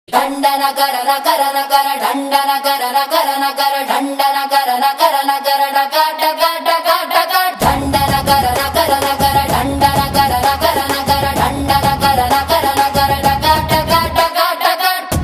డండన కరన కరన కర డండన కరన కరన కర డండన కరన కరన కర డక డక డక డక డండన కరన కరన కర డండన కరన కరన కర డండన కరన కరన కర డక డక డక డక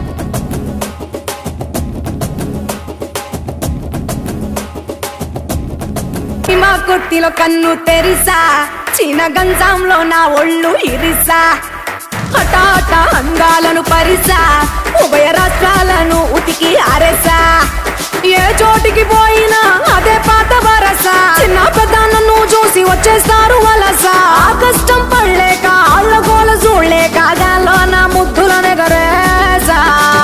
మా కొట్టిలో కన్ను తెరిసా చీన గంజాంలో నా ఒళ్ళు ఇరిసా హఠాట అంగాలను పరిసా ఉభయ రాష్ట్రాలను ఉతికి ఆరేసా ఏ చోటికి పోయినా అదే పాత వరస చిన్న పెద్ద నన్ను చూసి వచ్చేస్తారు వలస ఆ కష్టం పడలేక ఆళ్ళ గోల చూడలేక గాల్లో నా ముద్దుల నెగరేసా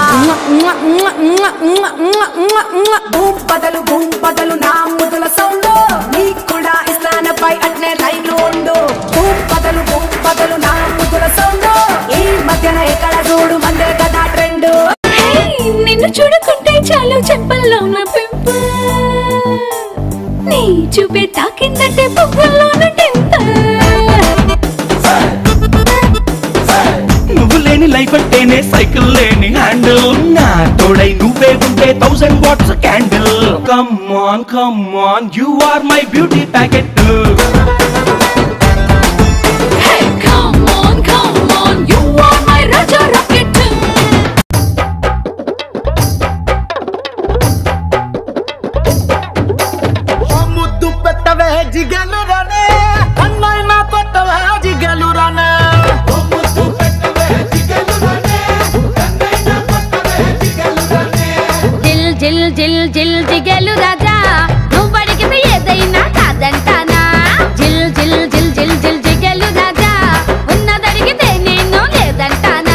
భూపదలు భూపదలు నా ముద్దుల సౌండ్ నీకు కూడా ఇస్తానపై అట్నే లైన్ ఉండు భూపదలు భూపదలు నా ముద్దుల సౌండ్ ఈ మధ్యన ఎక్కడ చూడు మందే కదా ట్రెండ్ నిన్ను చూడుకుంటే చాలు చెప్పల్లో ఉన్న పింపు నీ చూపే తాకిందంటే పువ్వుల్లో ఉన్న టెంపర్ నువ్వు లేని లైఫ్ అంటేనే సైకిల్ లేని హ్యాండిల్ నా తోడై నువ్వే ఉంటే thousand watts candle come on come on you are my beauty packet Hey, come on, come on, you are my Raja Rocket. ముద్దు పెట్టవే జిగలురనే అన్నైనా కొట్టవే జిగలురనే జిల్ జిల్ జిల్ జిల్ జిగేలు రాజా నువ్వు అడిగితే ఏదైనా కాదంటానా జిల్ జిల్ జిల్ జిల్ జిల్ జిగేలు రాజా ఉన్నదడిగితే నేను లేదంటానా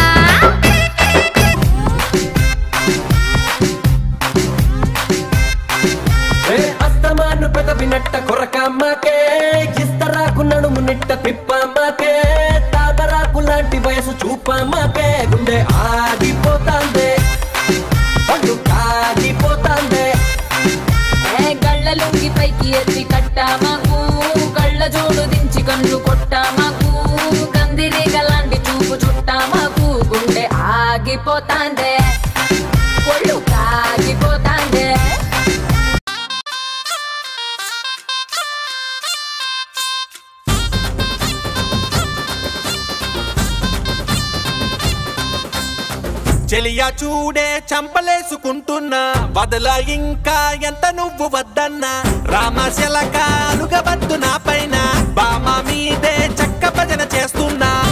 అస్తమాను పెదవినట్ట కొరకమ్మకే ఇస్తరాకు నడుము నిట్ట తిప్పమ్మకే తామరాకు లాంటి వయసు చూపమ్మకే గుండె ఆగిపోతాందే పళ్ళు కాగిపోతాందే ఏ గళ్ళ లుంగి పైకి ఎత్తి కట్టామాకు కళ్ళ జోడు దించి కన్ను కొట్టామాకు కందిరీగ లాంటి చూపు చుట్టామాకు గుండె ఆగిపోతాందే ఒళ్ళు కాగిపోతాందే చెలియా చూడే చంపలేసుకుంటున్నా వదల ఇంకా ఎంత నువ్వు వద్దన్నా రామశలక అలుగవద్దు నా పైన బామ మీదే చక్క భజన చేస్తున్నా